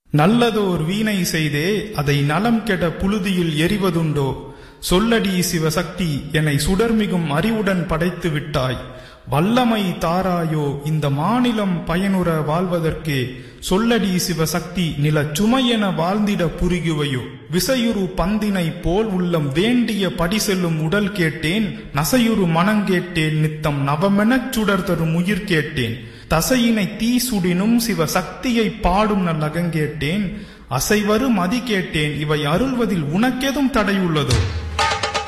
நல்லதோர் வீணை செய்தே அதை நலம் கெட புழுதியில் எறிவதுண்டோ சொல்லடி சிவசக்தி என்னை சுடர்மிகும் அறிவுடன் படைத்து விட்டாய் வல்லமை தாராயோ இந்த மாநிலம் பயனுற வாழ்வதற்கே சொல்லடி சிவசக்தி நிலச் சுமையென வாழ்ந்திட புரிகுவையோ விசையுறு பந்தினை போல் உள்ளம் வேண்டிய படி செல்லும் உடல் கேட்டேன் நசையுறு மனங்கேட்டேன் நித்தம் நவமெனச் சுடர் தரும் உயிர் கேட்டேன் தசையினை தீ சுடினும் சிவ சக்தியை பாடும் நல்லகங்கேட்டேன் அசைவரு மதி கேட்டேன் இவை அருள்வதில் உனக்கெதும் தடையுள்ளதோ